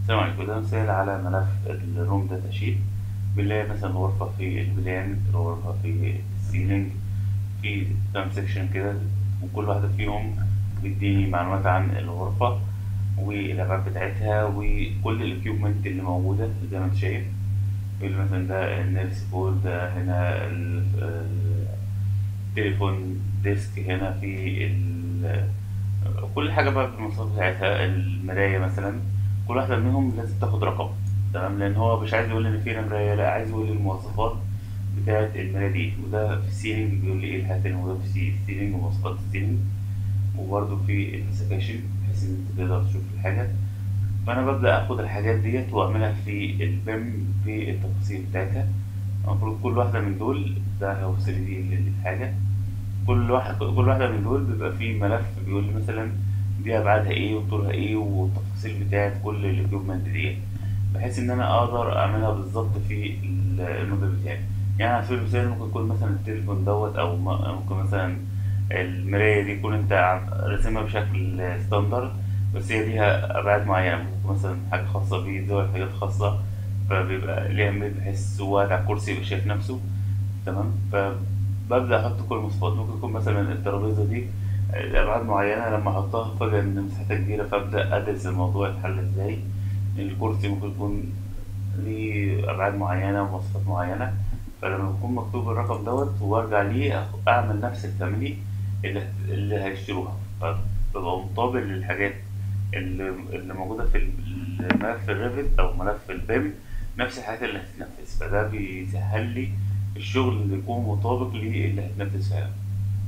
السلام عليكم ده مثال على ملف الروم داتا شيت بنلاقي مثلا غرفة في البلان غرفة في السيلينج في كام سيكشن كده وكل واحدة فيهم بيديني معلومات عن الغرفة والأبعاد بتاعتها وكل الإكيوبمنت اللي موجودة زي ما انت شايف يقول لي مثلا ده النيرس بول ده هنا ال- ال- التليفون ديسك هنا في ال- كل حاجة بقى بالمواصفات بتاعتها المراية مثلا كل واحدة منهم لازم تاخد رقم تمام لأن هو مش عايز يقول لي إن فينا مراية لا عايز يقول لي المواصفات بتاعة المراية دي وده في السيلينج بيقول لي إيه الحاجات اللي موجودة في السيلينج ومواصفات السيلينج وبرده في السكاشن بحيث إن أنت تقدر تشوف الحاجة فأنا ببدأ آخد الحاجات ديت وأعملها في البيم في التفاصيل بتاعتها المفروض كل واحدة من دول ده هو 3 دي للحاجة كل واحد كل واحدة من دول بيبقى فيه ملف بيقول لي مثلا دي أبعادها إيه وطولها إيه والتفاصيل بتاعت كل الإكيوبمنت دي بحيث إن أنا أقدر أعملها بالظبط في ال- الموديل بتاعي يعني على سبيل المثال ممكن يكون مثلا التليفون دوت أو م- ممكن مثلا المراية دي يكون أنت عم- راسمها بشكل ستاندرد بس هي ليها أبعاد معينة ممكن مثلا حاجة خاصة بيه زي حاجات خاصة فبيبقى ليها ميل بحيث هو قاعد على الكرسي يبقى شايف نفسه تمام فببدأ أحط كل المواصفات ممكن يكون مثلا الترابيزة دي الأبعاد معينة لما أحطها فجأة إن مساحتها كبيرة فأبدأ أدرس الموضوع يتحل إزاي الكرسي ممكن يكون ليه أبعاد معينة ومواصفات معينة فلما يكون مكتوب الرقم دوت وأرجع ليه أخ- أعمل نفس الفاميلي اللي اللي هيشتروها فببقى مطابق للحاجات اللي, اللي موجودة في الملف الريفت أو ملف البيم نفس الحاجات اللي هتتنفذ فده بيسهل لي الشغل اللي يكون مطابق للي هتنفذ فعلا